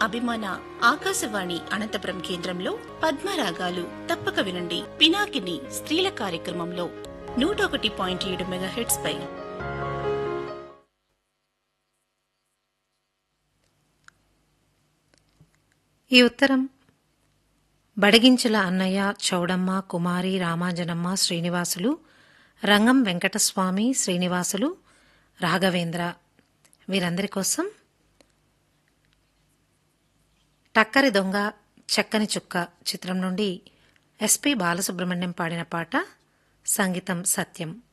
అభిమాన ఆకాశవాణి అనంతపురం కేంద్రంలో పద్మరాగాలు తప్పక వినండి పినాకిని స్త్రీల కార్యక్రమంలో నూట ఒకటి పాయింట్ ఏడు మెగాహెట్స్ పై ఈ ఉత్తరం బడగించుల అన్నయ్య చౌడమ్మ కుమారి రామాంజనమ్మ శ్రీనివాసులు రంగం వెంకటస్వామి శ్రీనివాసులు రాఘవేంద్ర వీరందరి కోసం టక్కరి దొంగ చక్కని చుక్క చిత్రం నుండి ఎస్పి బాలసుబ్రహ్మణ్యం పాడిన పాట సంగీతం సత్యం